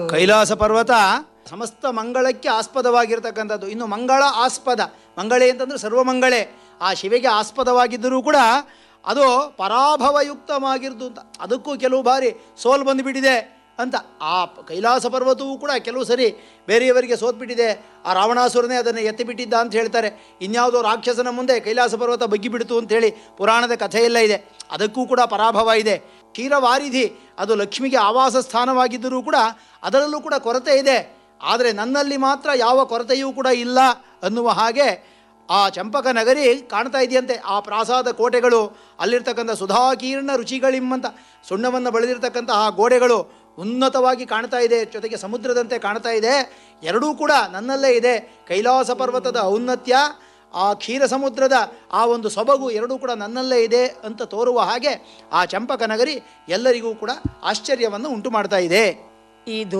ಕೈಲಾಸ ಪರ್ವತ ಸಮಸ್ತ ಮಂಗಳಕ್ಕೆ ಆಸ್ಪದವಾಗಿರ್ತಕ್ಕಂಥದ್ದು ಇನ್ನು ಮಂಗಳ ಆಸ್ಪದ ಮಂಗಳೇ ಅಂತಂದ್ರೆ ಸರ್ವಮಂಗಳೇ ಆ ಶಿವೆಗೆ ಆಸ್ಪದವಾಗಿದ್ದರೂ ಕೂಡ ಅದು ಪರಾಭವಯುಕ್ತವಾಗಿರ್ದು ಅಂತ ಅದಕ್ಕೂ ಕೆಲವು ಬಾರಿ ಸೋಲು ಬಂದುಬಿಟ್ಟಿದೆ ಅಂತ ಆ ಪ- ಕೈಲಾಸ ಪರ್ವತವೂ ಕೂಡ ಕೆಲವು ಸರಿ ಬೇರೆಯವರಿಗೆ ಸೋತ್ಬಿಟ್ಟಿದೆ ಆ ರಾವಣಾಸುರನೇ ಅದನ್ನು ಎತ್ತಿಬಿಟ್ಟಿದ್ದ ಅಂತ ಹೇಳ್ತಾರೆ ಇನ್ಯಾವುದೋ ರಾಕ್ಷಸನ ಮುಂದೆ ಕೈಲಾಸ ಪರ್ವತ ಬಗ್ಗಿಬಿಡ್ತು ಅಂತೇಳಿ ಪುರಾಣದ ಕಥೆಯೆಲ್ಲ ಇದೆ ಅದಕ್ಕೂ ಕೂಡ ಪರಾಭವ ಇದೆ ಕ್ಷೀರವಾರಿಧಿ ಅದು ಲಕ್ಷ್ಮಿಗೆ ಆವಾಸ ಸ್ಥಾನವಾಗಿದ್ದರೂ ಕೂಡ ಅದರಲ್ಲೂ ಕೂಡ ಕೊರತೆ ಇದೆ ಆದರೆ ನನ್ನಲ್ಲಿ ಮಾತ್ರ ಯಾವ ಕೊರತೆಯೂ ಕೂಡ ಇಲ್ಲ ಅನ್ನುವ ಹಾಗೆ ಆ ಚಂಪಕ ನಗರಿ ಕಾಣ್ತಾ ಇದೆಯಂತೆ ಆ ಪ್ರಾಸಾದ ಕೋಟೆಗಳು ಅಲ್ಲಿರ್ತಕ್ಕಂಥ ಸುಧಾಕೀರ್ಣ ರುಚಿಗಳಿಮ್ಮಂತ ಸುಣ್ಣವನ್ನು ಬೆಳೆದಿರ್ತಕ್ಕಂಥ ಆ ಗೋಡೆಗಳು ಉನ್ನತವಾಗಿ ಕಾಣ್ತಾ ಇದೆ ಜೊತೆಗೆ ಸಮುದ್ರದಂತೆ ಕಾಣ್ತಾ ಇದೆ ಎರಡೂ ಕೂಡ ನನ್ನಲ್ಲೇ ಇದೆ ಕೈಲಾಸ ಪರ್ವತದ ಔನ್ನತ್ಯ ಆ ಕ್ಷೀರ ಸಮುದ್ರದ ಆ ಒಂದು ಸೊಬಗು ಎರಡೂ ಕೂಡ ನನ್ನಲ್ಲೇ ಇದೆ ಅಂತ ತೋರುವ ಹಾಗೆ ಆ ಚಂಪಕ ನಗರಿ ಎಲ್ಲರಿಗೂ ಕೂಡ ಆಶ್ಚರ್ಯವನ್ನು ಉಂಟು ಮಾಡ್ತಾ ಇದೆ ಈ